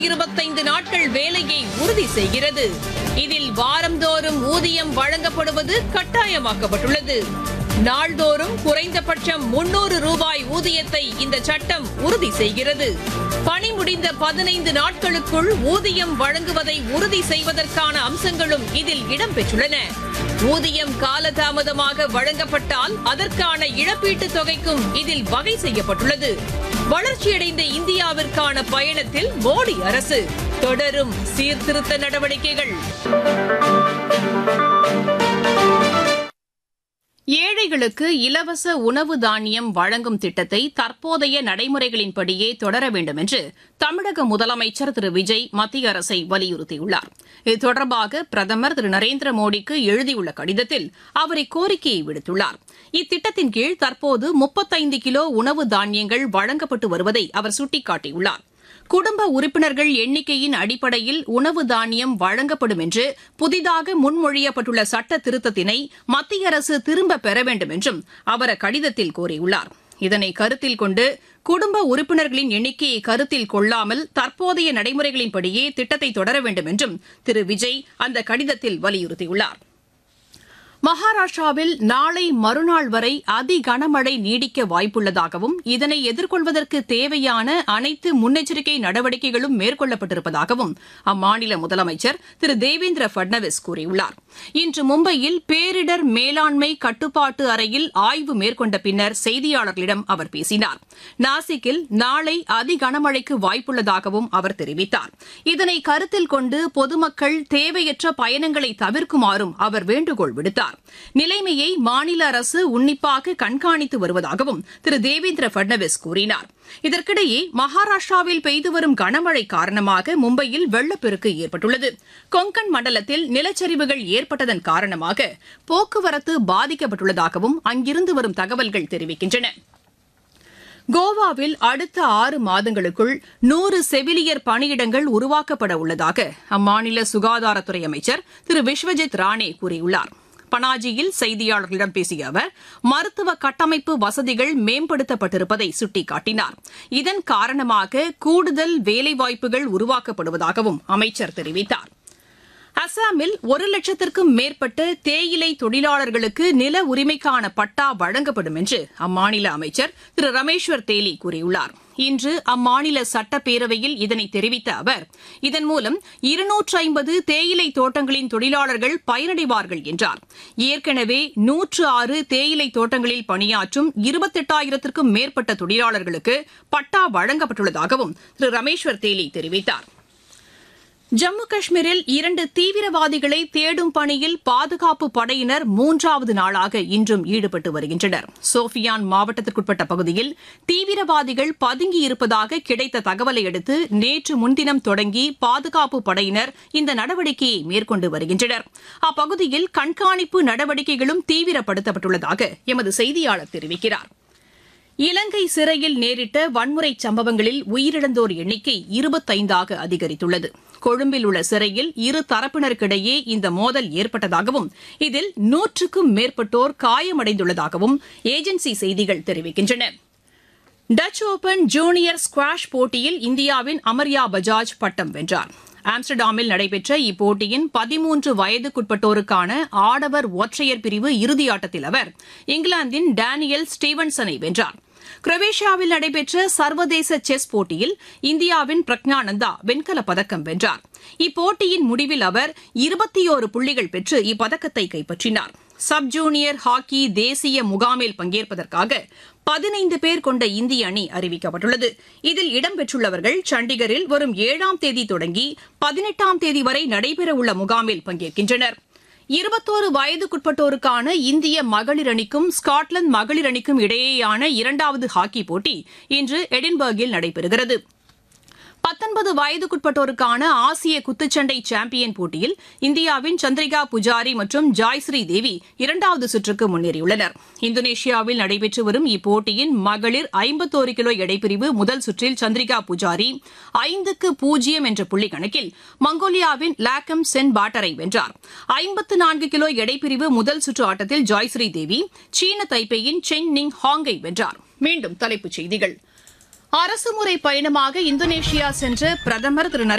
இருபத்தைந்து நாட்கள் வேலையை உறுதி செய்கிறது இதில் வாரந்தோறும் ஊதியம் வழங்கப்படுவது கட்டாயமாக்கப்பட்டுள்ளது நாள்தோறும் குறைந்தபட்சம் முன்னூறு ரூபாய் ஊதியத்தை இந்த சட்டம் உறுதி செய்கிறது பணி முடிந்த பதினைந்து நாட்களுக்குள் ஊதியம் வழங்குவதை உறுதி செய்வதற்கான அம்சங்களும் இதில் இடம்பெற்றுள்ளன ஊதியம் காலதாமதமாக வழங்கப்பட்டால் அதற்கான இழப்பீட்டுத் தொகைக்கும் இதில் வகை செய்யப்பட்டுள்ளது வளர்ச்சியடைந்த இந்தியாவிற்கான பயணத்தில் மோடி அரசு தொடரும் சீர்திருத்த நடவடிக்கைகள் ஏழைகளுக்கு இலவச உணவு தானியம் வழங்கும் திட்டத்தை தற்போதைய நடைமுறைகளின்படியே தொடர வேண்டும் என்று தமிழக முதலமைச்சர் திரு விஜய் மத்திய அரசை வலியுறுத்தியுள்ளார் இது தொடர்பாக பிரதமர் திரு நரேந்திர மோடிக்கு எழுதியுள்ள கடிதத்தில் அவர் இக்கோரிக்கையை விடுத்துள்ளார் இத்திட்டத்தின் கீழ் தற்போது முப்பத்தைந்து கிலோ உணவு தானியங்கள் வழங்கப்பட்டு வருவதை அவர் சுட்டிக்காட்டியுள்ளார் குடும்ப உறுப்பினர்கள் எண்ணிக்கையின் அடிப்படையில் உணவு தானியம் வழங்கப்படும் என்று புதிதாக முன்மொழியப்பட்டுள்ள சட்ட திருத்தத்தினை மத்திய அரசு திரும்பப் பெற வேண்டும் என்றும் அவர் அக்கடிதத்தில் கோரியுள்ளார் இதனை கருத்தில் கொண்டு குடும்ப உறுப்பினர்களின் எண்ணிக்கையை கருத்தில் கொள்ளாமல் தற்போதைய நடைமுறைகளின்படியே திட்டத்தை தொடர வேண்டும் என்றும் திரு விஜய் அந்த கடிதத்தில் வலியுறுத்தியுள்ளார் மகாராஷ்டிராவில் நாளை மறுநாள் வரை அதி கனமழை நீடிக்க வாய்ப்புள்ளதாகவும் இதனை எதிர்கொள்வதற்கு தேவையான அனைத்து முன்னெச்சரிக்கை நடவடிக்கைகளும் மேற்கொள்ளப்பட்டிருப்பதாகவும் அம்மாநில முதலமைச்சர் திரு தேவேந்திர பட்னவிஸ் கூறியுள்ளார் இன்று மும்பையில் பேரிடர் மேலாண்மை கட்டுப்பாட்டு அறையில் ஆய்வு மேற்கொண்ட பின்னர் செய்தியாளர்களிடம் அவர் பேசினார் நாசிக்கில் நாளை அதி கனமழைக்கு வாய்ப்புள்ளதாகவும் அவர் தெரிவித்தார் இதனை கருத்தில் கொண்டு பொதுமக்கள் தேவையற்ற பயணங்களை தவிர்க்குமாறும் அவர் வேண்டுகோள் விடுத்தார் நிலைமையை மாநில அரசு உன்னிப்பாக கண்காணித்து வருவதாகவும் திரு தேவேந்திர பட்னவிஸ் கூறினார் இதற்கிடையே மகாராஷ்டிராவில் பெய்து வரும் கனமழை காரணமாக மும்பையில் வெள்ளப்பெருக்கு ஏற்பட்டுள்ளது கொங்கன் மண்டலத்தில் நிலச்சரிவுகள் ஏற்பட்டதன் காரணமாக போக்குவரத்து பாதிக்கப்பட்டுள்ளதாகவும் அங்கிருந்து வரும் தகவல்கள் தெரிவிக்கின்றன கோவாவில் அடுத்த ஆறு மாதங்களுக்குள் நூறு செவிலியர் பணியிடங்கள் உருவாக்கப்பட உள்ளதாக அம்மாநில சுகாதாரத்துறை அமைச்சர் திரு விஸ்வஜித் ராணே கூறியுள்ளார் பனாஜியில் செய்தியாளர்களிடம் பேசிய அவர் மருத்துவ கட்டமைப்பு வசதிகள் மேம்படுத்தப்பட்டிருப்பதை சுட்டிக்காட்டினார் இதன் காரணமாக கூடுதல் வேலைவாய்ப்புகள் உருவாக்கப்படுவதாகவும் அமைச்சர் தெரிவித்தார் அசாமில் ஒரு லட்சத்திற்கும் மேற்பட்ட தேயிலை தொழிலாளர்களுக்கு நில உரிமைக்கான பட்டா வழங்கப்படும் என்று அம்மாநில அமைச்சர் திரு ரமேஸ்வர் தேலி கூறியுள்ளார் இன்று அம்மாநில சட்டப்பேரவையில் இதனை தெரிவித்த அவர் இதன் மூலம் இருநூற்று ஐம்பது தேயிலை தோட்டங்களின் தொழிலாளர்கள் பயனடைவார்கள் என்றார் ஏற்கனவே நூற்று ஆறு தேயிலை தோட்டங்களில் பணியாற்றும் இருபத்தெட்டாயிரத்திற்கும் மேற்பட்ட தொழிலாளர்களுக்கு பட்டா வழங்கப்பட்டுள்ளதாகவும் திரு ரமேஸ்வர் தேலி தெரிவித்தார் ஜம்மு காஷ்மீரில் இரண்டு தீவிரவாதிகளை தேடும் பணியில் பாதுகாப்பு படையினர் மூன்றாவது நாளாக இன்றும் ஈடுபட்டு வருகின்றனர் சோஃபியான் மாவட்டத்திற்குட்பட்ட பகுதியில் தீவிரவாதிகள் பதுங்கியிருப்பதாக கிடைத்த தகவலை அடுத்து நேற்று முன்தினம் தொடங்கி பாதுகாப்பு படையினர் இந்த நடவடிக்கையை மேற்கொண்டு வருகின்றனர் அப்பகுதியில் கண்காணிப்பு நடவடிக்கைகளும் தீவிரப்படுத்தப்பட்டுள்ளதாக எமது செய்தியாளர் தெரிவிக்கிறார் இலங்கை சிறையில் நேரிட்ட வன்முறை சம்பவங்களில் உயிரிழந்தோர் எண்ணிக்கை இருபத்தைந்தாக அதிகரித்துள்ளது கொழும்பில் உள்ள சிறையில் இரு தரப்பினருக்கிடையே இந்த மோதல் ஏற்பட்டதாகவும் இதில் நூற்றுக்கும் மேற்பட்டோர் காயமடைந்துள்ளதாகவும் ஏஜென்சி செய்திகள் தெரிவிக்கின்றன டச் ஓபன் ஜூனியர் ஸ்குவாஷ் போட்டியில் இந்தியாவின் அமர்யா பஜாஜ் பட்டம் வென்றார் ஆம்ஸ்டர்டாமில் நடைபெற்ற இப்போட்டியின் பதிமூன்று வயதுக்குட்பட்டோருக்கான ஆடவர் ஒற்றையர் பிரிவு இறுதியாட்டத்தில் அவர் இங்கிலாந்தின் டேனியல் ஸ்டீவன்சனை வென்றார் குரோவேஷியாவில் நடைபெற்ற சர்வதேச செஸ் போட்டியில் இந்தியாவின் பிரக்ஞானந்தா வெண்கலப் பதக்கம் வென்றார் இப்போட்டியின் முடிவில் அவர் இருபத்தியோரு புள்ளிகள் பெற்று இப்பதக்கத்தை கைப்பற்றினார் சப் ஜூனியர் ஹாக்கி தேசிய முகாமில் பங்கேற்பதற்காக பதினைந்து பேர் கொண்ட இந்திய அணி அறிவிக்கப்பட்டுள்ளது இதில் இடம்பெற்றுள்ளவர்கள் சண்டிகரில் வரும் ஏழாம் தேதி தொடங்கி பதினெட்டாம் தேதி வரை நடைபெறவுள்ள முகாமில் பங்கேற்கின்றனர் இருபத்தோரு வயதுக்குட்பட்டோருக்கான இந்திய மகளிர் அணிக்கும் ஸ்காட்லாந்து மகளிர் அணிக்கும் இடையேயான இரண்டாவது ஹாக்கி போட்டி இன்று எடின்பர்கில் நடைபெறுகிறது பத்தொன்பது வயதுக்குட்பட்டோருக்கான ஆசிய குத்துச்சண்டை சாம்பியன் போட்டியில் இந்தியாவின் சந்திரிகா புஜாரி மற்றும் ஜாய்ஸ்ரீ தேவி இரண்டாவது சுற்றுக்கு முன்னேறியுள்ளனர் இந்தோனேஷியாவில் நடைபெற்று வரும் இப்போட்டியின் மகளிர் ஐம்பத்தோரு கிலோ எடைப்பிரிவு முதல் சுற்றில் சந்திரிகா புஜாரி ஐந்துக்கு பூஜ்ஜியம் என்ற புள்ளி கணக்கில் மங்கோலியாவின் லாக்கம் சென் பாட்டரை வென்றார் ஐம்பத்து நான்கு கிலோ எடைப்பிரிவு முதல் சுற்று ஆட்டத்தில் ஜாய்ஸ்ரீ தேவி சீன தைப்பேயின் சென் நிங் ஹாங்கை வென்றார் மீண்டும் தலைப்புச் செய்திகள் அரசுமுறை பயணமாக இந்தோனேஷியா சென்ற பிரதமர் திரு